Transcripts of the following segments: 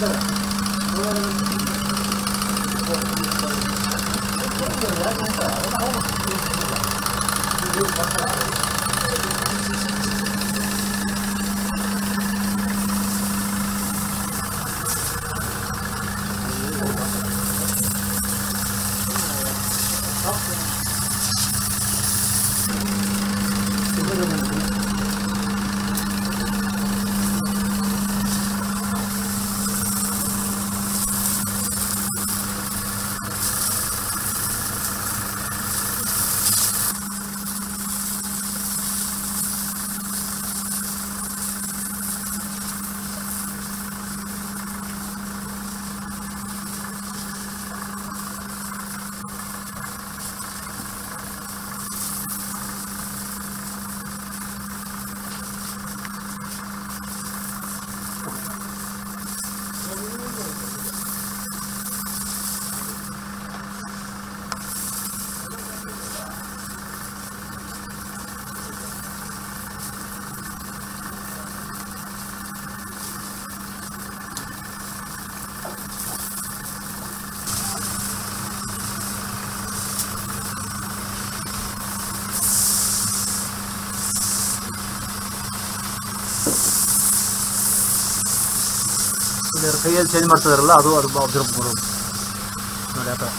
ಇಲ್ಲಿ ಕೈಯಲ್ಲಿ ಚೇಂಜ್ ಮಾಡ್ತಿದಾರಲ್ಲ ಅದು ಅದು ಅಬ್ಸರ್ವ್ ಮಾಡೋದು ನೋಡಿ ಆ ಥರ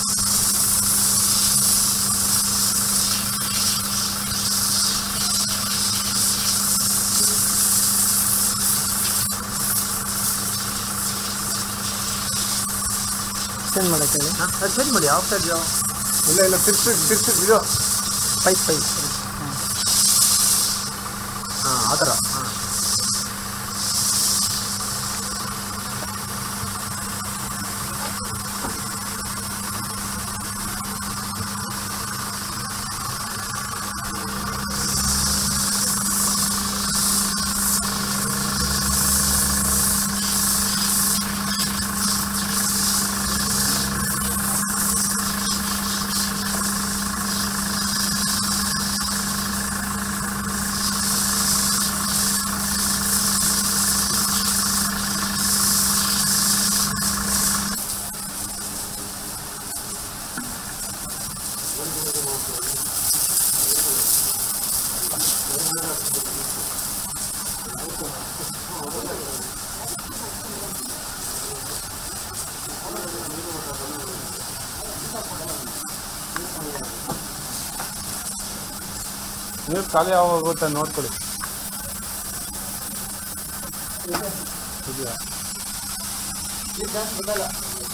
ಚೇಂಜ್ ಮಾಡಕ್ಕೆ ಅದು ಚೇಂಜ್ ಮಾಡಿ ಯಾವ ಸೈಡ್ ಯಾವ ಇಲ್ಲ ಇಲ್ಲ ತಿರ್ಸಿ ತಿರ್ಸಿ ಇದು ಪೈಪ್ ಪೈಪ್ ಹಾಂ ಆ ಥರ ಹಾಂ ನೀರು ಖಾಲಿ ಯಾವಾಗ ಹೋಗುತ್ತೆ ನೋಡ್ಕೊಳ್ಳಿ ಇದೆಯಾ